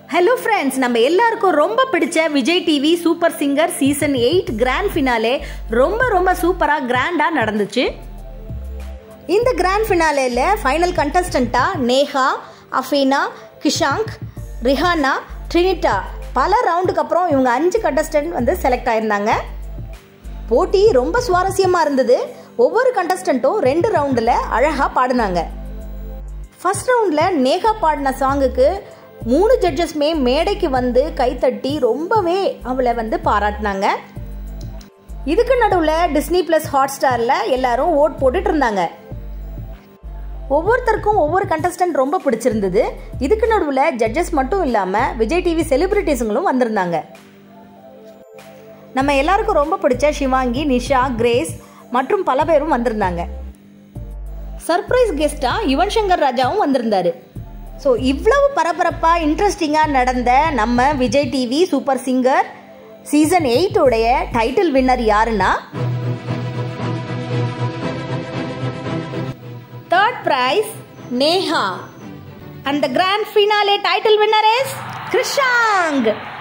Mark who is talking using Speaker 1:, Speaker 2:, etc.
Speaker 1: hello friends நம்ம எல்லாருக்கும் ரொம்ப பிடிச்ச Vijay TV super singer season eight grand finale ரொம்ப ரொம்ப சூப்பராக கிராண்டாக நடந்துச்சு இந்த கிராண்ட் ஃபினாலேல ஃபைனல் கண்டஸ்டண்ட்டாக நேஹா அஃபீனா கிஷாங்க் ரிஹானா ட்ரினிட்டா பல ரவுண்டுக்கு அப்புறம் இவங்க அஞ்சு கண்டஸ்டன்ட் வந்து செலக்ட் ஆயிருந்தாங்க போட்டி ரொம்ப சுவாரஸ்யமாக இருந்தது ஒவ்வொரு கண்டஸ்டண்ட்டும் ரெண்டு ரவுண்டில் அழகாக பாடினாங்க ஃபர்ஸ்ட் ரவுண்டில் நேகா பாடின சாங்குக்கு மூணு ஜட்ஜஸ்மே மேடைக்கு வந்து கைத்தட்டி ரொம்பவே அவளை வந்து பாராட்டினாங்க இதுக்கு நடுவில் டிஸ்னி ப்ளஸ் ஹாட் ஸ்டாரில் எல்லாரும் ஓட் போட்டுட்டு இருந்தாங்க ஒவ்வொருத்தருக்கும் ஒவ்வொரு கண்டஸ்டன்ட் ரொம்ப பிடிச்சிருந்தது இதுக்கு நடுவில் ஜட்ஜஸ் மட்டும் இல்லாமல் விஜய் டிவி செலிபிரிட்டிஸுங்களும் வந்திருந்தாங்க நம்ம எல்லாருக்கும் ரொம்ப பிடிச்ச சிவாங்கி நிஷா கிரேஸ் மற்றும் பல பேரும் வந்திருந்தாங்க சர்ப்ரைஸ் கெஸ்ட்டாக யுவன் சங்கர் ராஜாவும் வந்திருந்தாரு ஸோ இவ்வளவு பரபரப்பாக இன்ட்ரெஸ்டிங்காக நடந்த நம்ம Vijay TV super singer season எயிட்டோடைய டைட்டில் வின்னர் யாருன்னா third prize Neha and the grand finale title winner is கிருஷாங்